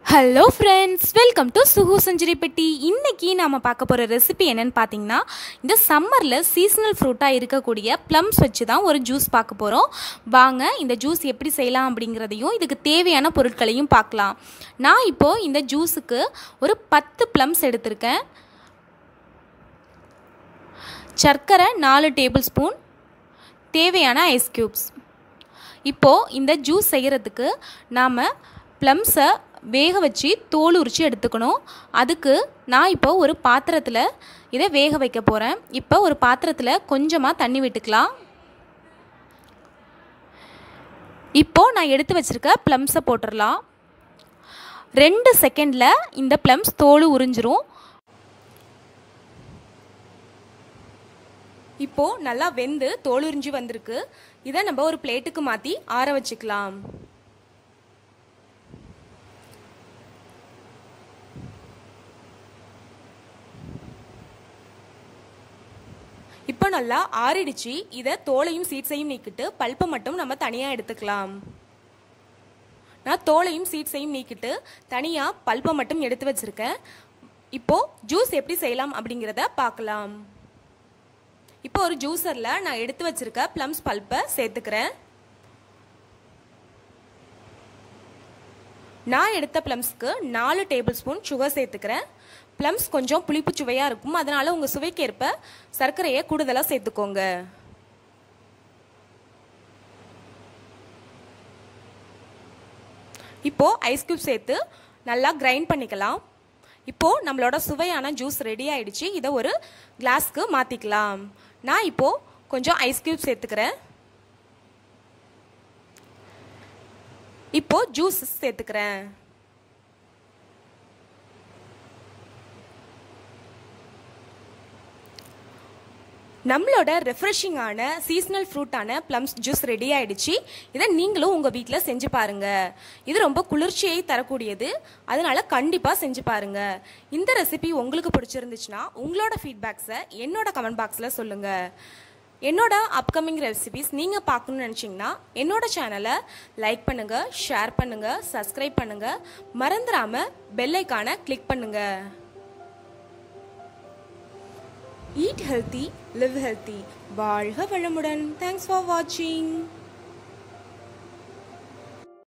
hello friends welcome to சுகு century பெட்டி இன்னைக்கு நாம் பார்க்க போகிற ரெசிபி என்னன்னு பார்த்தீங்கன்னா இந்த சம்மரில் சீசனல் ஃப்ரூட்டாக இருக்கக்கூடிய ப்ளம்ஸ் வச்சு தான் ஒரு ஜூஸ் பார்க்க போகிறோம் வாங்க இந்த ஜூஸ் எப்படி செய்யலாம் அப்படிங்கிறதையும் இதுக்கு தேவையான பொருட்களையும் பார்க்கலாம் நான் இப்போது இந்த ஜூஸுக்கு ஒரு பத்து ப்ளம்ஸ் எடுத்திருக்கேன் சர்க்கரை நாலு டேபிள் ஸ்பூன் தேவையான ஐஸ் க்யூப்ஸ் இப்போது இந்த ஜூஸ் செய்கிறதுக்கு நாம் ப்ளம்ஸை வேக வச்சு தோல் உரித்து எடுத்துக்கணும் அதுக்கு நான் இப்போ ஒரு பாத்திரத்தில் இதை வேக வைக்க போகிறேன் இப்போ ஒரு பாத்திரத்தில் கொஞ்சமாக தண்ணி விட்டுக்கலாம் இப்போது நான் எடுத்து வச்சுருக்க ப்ளம்ஸை போட்டுடலாம் ரெண்டு செகண்டில் இந்த ப்ளம்ஸ் தோல் உறிஞ்சிரும் இப்போது நல்லா வெந்து தோல் உறிஞ்சி வந்திருக்கு இதை நம்ம ஒரு பிளேட்டுக்கு மாற்றி ஆற வச்சுக்கலாம் இப்போ நல்லா ஆறிடுச்சு இதை தோலையும் சீட்ஸையும் நீக்கிட்டு பல்ப்பை மட்டும் நம்ம தனியாக எடுத்துக்கலாம் நான் தோலையும் சீட்ஸையும் நீக்கிட்டு தனியாக பல்ப்பை மட்டும் எடுத்து வச்சுருக்கேன் இப்போது ஜூஸ் எப்படி செய்யலாம் அப்படிங்கிறத பார்க்கலாம் இப்போ ஒரு ஜூஸரில் நான் எடுத்து வச்சுருக்க ப்ளம்ஸ் பல்ப்பை சேர்த்துக்கிறேன் நான் எடுத்த ப்ளம்ஸ்க்கு நாலு டேபிள் ஸ்பூன் சுகர் சேர்த்துக்கிறேன் ப்ளம்ஸ் கொஞ்சம் புளிப்பு சுவையாக இருக்கும் அதனால் உங்கள் சுவைக்கேற்ப சர்க்கரையை கூடுதலாக சேர்த்துக்கோங்க இப்போது ஐஸ் க்யூப் சேர்த்து நல்லா கிரைண்ட் பண்ணிக்கலாம் இப்போது நம்மளோட சுவையான ஜூஸ் ரெடி ஆயிடுச்சு இதை ஒரு கிளாஸ்க்கு மாற்றிக்கலாம் நான் இப்போது கொஞ்சம் ஐஸ் க்யூப் சேர்த்துக்கிறேன் இப்போது ஜூஸ் சேர்த்துக்கிறேன் நம்மளோட ரெஃப்ரெஷிங்கான சீசனல் ஃப்ரூட்டான ப்ளம்ஸ் ஜூஸ் ரெடி ஆயிடுச்சு இதை நீங்களும் உங்கள் வீட்டில் செஞ்சு பாருங்கள் இது ரொம்ப குளிர்ச்சியை தரக்கூடியது அதனால கண்டிப்பாக செஞ்சு பாருங்கள் இந்த ரெசிபி உங்களுக்கு பிடிச்சிருந்துச்சுன்னா உங்களோட ஃபீட்பேக்ஸை என்னோட கமெண்ட் பாக்ஸில் சொல்லுங்கள் என்னோட அப்கமிங் ரெசிபிஸ் நீங்கள் பார்க்கணுன்னு நினச்சிங்கன்னா என்னோட சேனலை லைக் பண்ணுங்கள் ஷேர் பண்ணுங்கள் சப்ஸ்கிரைப் பண்ணுங்கள் மறந்துடாமல் பெல்லைக்கான கிளிக் பண்ணுங்கள் ஈட் ஹெல்த்தி லிவ் ஹெல்த்தி வாழ்க வளமுடன் தேங்க்ஸ் ஃபார் வாட்சிங்